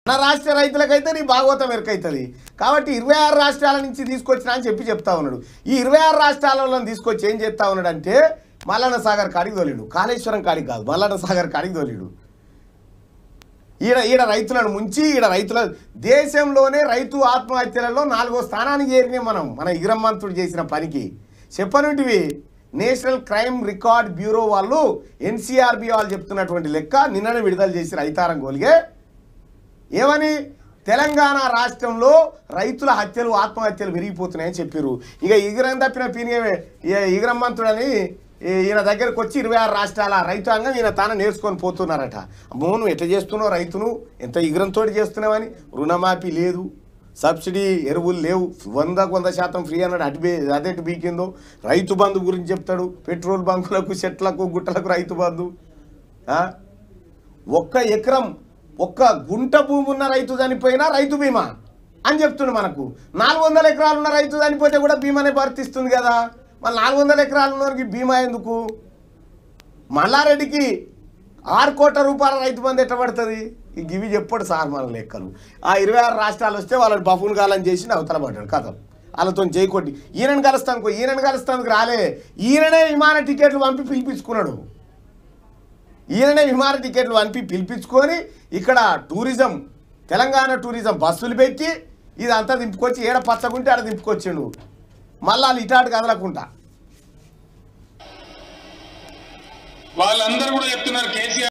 మన రాష్ట్ర రైతులకైతే నీ భాగవతం ఎరకైతుంది కాబట్టి ఇరవై ఆరు రాష్ట్రాల నుంచి తీసుకొచ్చినా అని చెప్పి చెప్తా ఉన్నాడు ఈ ఇరవై ఆరు రాష్ట్రాలలో తీసుకొచ్చి ఏం చేస్తా ఉన్నాడు అంటే మల్లన్న సాగర్ కాడికి తోలిడు కాళేశ్వరం కాడికి కాదు మల్లన్న సాగర్ కాడికి తోలిడు ఈడ ఈడ రైతులను ముంచి ఈడ రైతుల దేశంలోనే రైతు ఆత్మహత్యలలో నాలుగో స్థానానికి చేరినాం మనం మన ఇగ్రమంతుడు చేసిన పనికి చెప్పనుంటివి నేషనల్ క్రైమ్ రికార్డ్ బ్యూరో వాళ్ళు ఎన్సీఆర్బి వాళ్ళు చెప్తున్నటువంటి లెక్క నిన్ననే విడుదల చేసి రైతారం గోలిగే ఏమని తెలంగాణ రాష్ట్రంలో రైతుల హత్యలు ఆత్మహత్యలు పెరిగిపోతున్నాయని చెప్పారు ఇక ఇగరం తప్పిన పీనియమే ఇగరమ్మంతుడని ఈయన దగ్గరకు వచ్చి ఇరవై ఆరు రాష్ట్రాల రైతాంగం ఈయన తాను నేర్చుకొని పోతున్నారట అమ్మో నువ్వు ఎట్లా చేస్తున్నావు రైతును ఎంత ఇగరంతో చేస్తున్నావని రుణమాఫీ లేదు సబ్సిడీ ఎరువులు లేవు వందకు వంద శాతం ఫ్రీ అన్నాడు అటు బే అదెటు బీకిందో రైతు బంధు గురించి చెప్తాడు పెట్రోల్ బంకులకు చెట్లకు గుట్టలకు రైతు బంధు ఆ? ఒక్క ఎకరం ఒక్క గుంట భూమి ఉన్న రైతు చనిపోయినా రైతు బీమా అని చెప్తుండు మనకు నాలుగు వందల ఎకరాలు ఉన్న రైతు చనిపోతే కూడా బీమానే వర్తిస్తుంది కదా మళ్ళీ నాలుగు వందల ఎకరాలు ఉన్నవారికి బీమా ఎందుకు మల్లారెడ్డికి ఆరు కోట్ల రూపాయల రైతు బంధు ఎట్ట పడుతుంది ఇక ఇవి చెప్పాడు సార్ మన లెక్కలు ఆ ఇరవై ఆరు రాష్ట్రాలు వస్తే వాళ్ళని బఫున్ కాలం చేసి అవతల పడ్డాడు కథం వాళ్ళతో చేయకొట్టి ఈయనను కలుస్తానుకో ఈయనను కలుస్తానికి రాలే ఈయననే విమాన టికెట్లు పంపి పిలిపించుకున్నాడు ఈయననే విమాన టికెట్లు పంపి పిలిపించుకొని ఇక్కడ టూరిజం తెలంగాణ టూరిజం బస్సులు పెట్టి ఇదంతా దింపుకొచ్చి ఏడ పచ్చగుంటే ఆడ దింపుకొచ్చిండు మళ్ళీ వాళ్ళు ఇటాటు కదలకుండా వాళ్ళందరూ కూడా చెప్తున్నారు కేసీఆర్